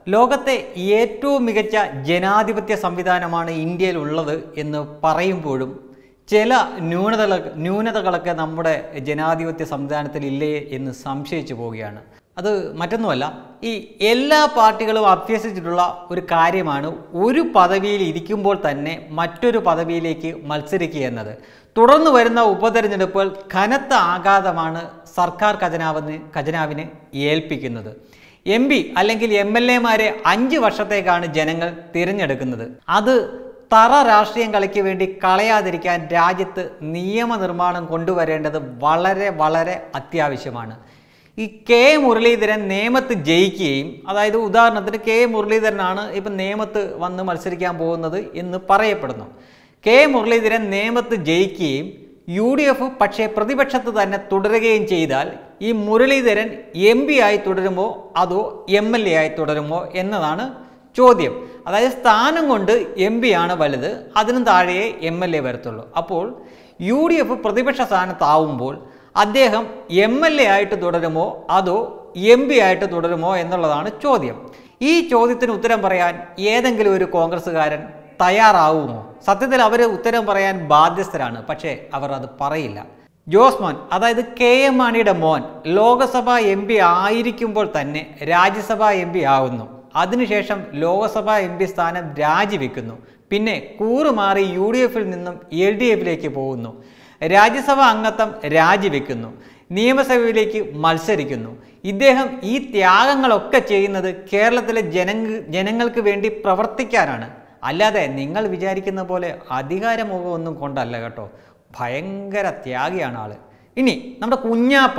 ലോകത്തെ ഏറ്റവും മികച്ച ജനാധിപത്യ സംവിധാനമാണ് ഇന്ത്യയിലുള്ളത് എന്ന് പറയുമ്പോഴും ചില ന്യൂനതകൾ ന്യൂനതകളൊക്കെ നമ്മുടെ ജനാധിപത്യ സംവിധാനത്തിൽ ഇല്ലേ എന്ന് സംശയിച്ചു പോവുകയാണ് അത് മറ്റൊന്നുമല്ല ഈ എല്ലാ പാർട്ടികളും അഭ്യസിച്ചിട്ടുള്ള ഒരു കാര്യമാണ് ഒരു പദവിയിൽ ഇരിക്കുമ്പോൾ തന്നെ മറ്റൊരു പദവിയിലേക്ക് മത്സരിക്കുക എന്നത് തുടർന്ന് വരുന്ന ഉപതെരഞ്ഞെടുപ്പുകൾ കനത്ത ആഘാതമാണ് സർക്കാർ ഖജനാവിന് ഖജനാവിന് ഏൽപ്പിക്കുന്നത് എം പി അല്ലെങ്കിൽ എം എൽ എമാരെ അഞ്ച് വർഷത്തേക്കാണ് ജനങ്ങൾ തിരഞ്ഞെടുക്കുന്നത് അത് തറ രാഷ്ട്രീയം കളിക്ക് വേണ്ടി കളയാതിരിക്കാൻ രാജ്യത്ത് നിയമനിർമ്മാണം കൊണ്ടുവരേണ്ടത് വളരെ വളരെ അത്യാവശ്യമാണ് ഈ കെ മുരളീധരൻ നേമത്ത് ജയിക്കുകയും അതായത് ഉദാഹരണത്തിന് കെ മുരളീധരനാണ് ഇപ്പം നേമത്ത് വന്ന് മത്സരിക്കാൻ പോകുന്നത് എന്ന് പറയപ്പെടുന്നു കെ മുരളീധരൻ നേമത്ത് ജയിക്കുകയും യു ഡി എഫ് പക്ഷേ പ്രതിപക്ഷത്ത് തന്നെ തുടരുകയും ചെയ്താൽ ഈ മുരളീധരൻ എം പി ആയി തുടരുമോ അതോ എം എൽ എ ആയി തുടരുമോ എന്നതാണ് ചോദ്യം അതായത് സ്ഥാനം കൊണ്ട് എം പി ആണ് വലുത് അതിനും താഴെയേ എം എൽ എ വരത്തുള്ളൂ അപ്പോൾ യു ഡി എഫ് പ്രതിപക്ഷ സ്ഥാനത്താവുമ്പോൾ അദ്ദേഹം എം എൽ എ ആയിട്ട് തുടരുമോ അതോ എം പി ആയിട്ട് തുടരുമോ എന്നുള്ളതാണ് ചോദ്യം ഈ ചോദ്യത്തിന് ഉത്തരം പറയാൻ ഏതെങ്കിലും ഒരു കോൺഗ്രസ്സുകാരൻ തയ്യാറാവുമോ സത്യത്തിൽ അവർ ഉത്തരം പറയാൻ ബാധ്യസ്ഥരാണ് പക്ഷേ അവർ അത് പറയില്ല ജോസ്മോൻ അതായത് കെ എം മാണിയുടെ മോൻ ലോകസഭ എം പി ആയിരിക്കുമ്പോൾ തന്നെ രാജ്യസഭ എം പി ആവുന്നു അതിനുശേഷം ലോകസഭ എം പി സ്ഥാനം രാജിവെക്കുന്നു പിന്നെ കൂറുമാറി യു ഡി എഫിൽ നിന്നും എൽ ഡി എഫിലേക്ക് പോകുന്നു രാജ്യസഭ അംഗത്വം രാജിവെക്കുന്നു നിയമസഭയിലേക്ക് മത്സരിക്കുന്നു ഇദ്ദേഹം ഈ ത്യാഗങ്ങളൊക്കെ ചെയ്യുന്നത് കേരളത്തിലെ ജനങ്ങ ജനങ്ങൾക്ക് വേണ്ടി പ്രവർത്തിക്കാനാണ് അല്ലാതെ നിങ്ങൾ വിചാരിക്കുന്ന പോലെ അധികാരമുഖമൊന്നും കൊണ്ടല്ല കേട്ടോ ഭയങ്കര ത്യാഗിയാണ് ആള് ഇനി നമ്മുടെ Kunhappa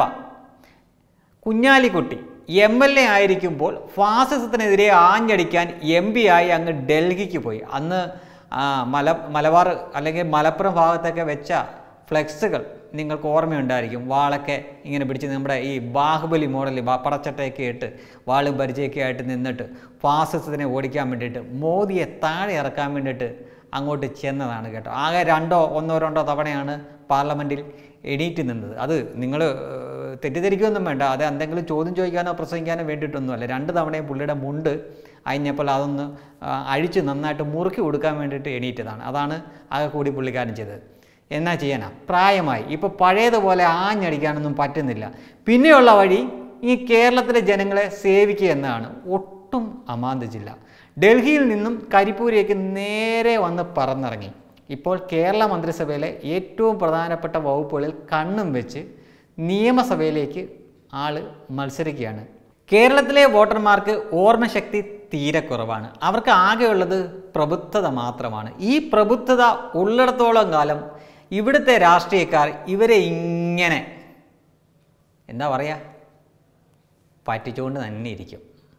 Kunhalikutty M L A ആയിരിക്കുമ്പോൾ ഫാസിസത്തിനെതിരെ ആഞ്ഞടിക്കാൻ എം പി ആയി അങ്ങ് ഡൽഹിക്ക് പോയി അന്ന് ആ, മല മലബാർ അല്ലെങ്കിൽ മലപ്പുറം ഭാഗത്തൊക്കെ വെച്ച ഫ്ലെക്സുകൾ നിങ്ങൾക്ക് ഓർമ്മയുണ്ടായിരിക്കും വാളൊക്കെ ഇങ്ങനെ പിടിച്ച് നമ്മുടെ ഈ ബാഹുബലി മോഡൽ പടച്ചട്ടയൊക്കെ ഇട്ട് വാളും പരിചയമൊക്കെ ആയിട്ട് നിന്നിട്ട് ഫാസിസത്തിനെ ഓടിക്കാൻ വേണ്ടിയിട്ട് മോദിയെ താഴെ ഇറക്കാൻ വേണ്ടിയിട്ട് അങ്ങോട്ട് ചെന്നതാണ് കേട്ടോ ആകെ രണ്ടോ ഒന്നോ രണ്ടോ തവണയാണ് പാർലമെൻറ്റിൽ എണീറ്റ് നിന്നത് അത് നിങ്ങൾ തെറ്റിദ്ധരിക്കുകയൊന്നും വേണ്ട അത് എന്തെങ്കിലും ചോദ്യം ചോദിക്കാനോ പ്രസംഗിക്കാനോ വേണ്ടിയിട്ടൊന്നുമല്ല രണ്ട് തവണയും പുള്ളിയുടെ മുണ്ട് അഴിഞ്ഞപ്പോൾ അതൊന്ന് ആ, അഴിച്ച് നന്നായിട്ട് മുറുക്കി കൊടുക്കാൻ വേണ്ടിയിട്ട് എണീറ്റതാണ് അതാണ് ആകെ കൂടി പുള്ളിക്കാരൻ ചെയ്തത് എന്നാ ചെയ്യാനാ പ്രായമായി ഇപ്പോൾ പഴയതുപോലെ ആഞ്ഞടിക്കാനൊന്നും പറ്റുന്നില്ല പിന്നെയുള്ള വഴി ഈ കേരളത്തിലെ ജനങ്ങളെ സേവിക്കുക എന്നതാണ് ഒട്ടും അമാന്തിച്ചില്ല ഡൽഹിയിൽ നിന്നും കരിപ്പൂരിലേക്ക് നേരെ വന്ന് പറന്നിറങ്ങി ഇപ്പോൾ കേരള മന്ത്രിസഭയിലെ ഏറ്റവും പ്രധാനപ്പെട്ട വകുപ്പുകളിൽ കണ്ണും വെച്ച് നിയമസഭയിലേക്ക് ആള് മത്സരിക്കുകയാണ് കേരളത്തിലെ വോട്ടർമാർക്ക് ഓർമ്മശക്തി തീരെ കുറവാണ് അവർക്ക് ആകെയുള്ളത് പ്രബുദ്ധത മാത്രമാണ് ഈ പ്രബുദ്ധത ഉള്ളിടത്തോളം കാലം ഇവിടുത്തെ രാഷ്ട്രീയക്കാർ ഇവരെ ഇങ്ങനെ എന്താ പറയുക പറ്റിച്ചുകൊണ്ട് തന്നെ ഇരിക്കും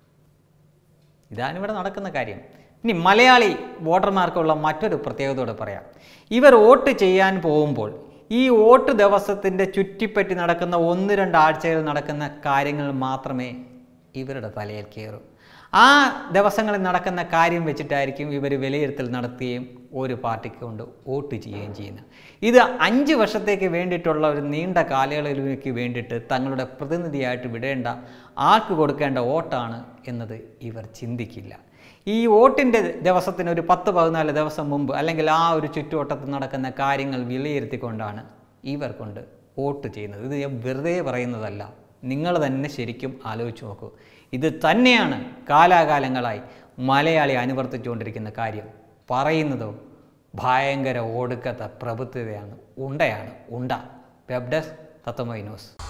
ഇതാണ് ഇവിടെ നടക്കുന്ന കാര്യം ഇനി മലയാളി വോട്ടർമാർക്കുള്ള മറ്റൊരു പ്രത്യേകതയോടെ പറയാം ഇവർ വോട്ട് ചെയ്യാൻ പോകുമ്പോൾ ഈ വോട്ട് ദിവസത്തിൻ്റെ ചുറ്റിപ്പറ്റി നടക്കുന്ന ഒന്ന് രണ്ട് ആഴ്ചകൾ നടക്കുന്ന കാര്യങ്ങൾ മാത്രമേ ഇവരുടെ തലയിൽ കയറൂ ആ ദിവസങ്ങളിൽ നടക്കുന്ന കാര്യം വെച്ചിട്ടായിരിക്കും ഇവർ വിലയിരുത്തൽ നടത്തുകയും ഒരു പാർട്ടിക്ക് കൊണ്ട് വോട്ട് ചെയ്യുകയും ചെയ്യുന്നത് ഇത് അഞ്ച് വർഷത്തേക്ക് വേണ്ടിയിട്ടുള്ള ഒരു നീണ്ട കാലയളവിലേക്ക് വേണ്ടിയിട്ട് തങ്ങളുടെ പ്രതിനിധിയായിട്ട് വിടേണ്ട ആൾക്ക് കൊടുക്കേണ്ട വോട്ടാണ് എന്നത് ഇവർ ചിന്തിക്കില്ല ഈ വോട്ടിൻ്റെ ദിവസത്തിന് ഒരു പത്ത് പതിനാല് ദിവസം മുമ്പ് അല്ലെങ്കിൽ ആ ഒരു ചുറ്റുവട്ടത്ത് നടക്കുന്ന കാര്യങ്ങൾ വിലയിരുത്തിക്കൊണ്ടാണ് ഇവർ കൊണ്ട് വോട്ട് ചെയ്യുന്നത് ഇത് ഞാൻ വെറുതെ പറയുന്നതല്ല നിങ്ങൾ തന്നെ ശരിക്കും ആലോചിച്ച് നോക്കൂ ഇത് തന്നെയാണ് കാലാകാലങ്ങളായി മലയാളി അനുവർത്തിച്ചുകൊണ്ടിരിക്കുന്ന കാര്യം പറയുന്നതോ ഭയങ്കര ഒടുക്കത്തെ പ്രബുദ്ധതയാണ് ഉണ്ടയാണ് ഉണ്ട വെബ് ഡെസ്ക് തത്വമൈ ന്യൂസ്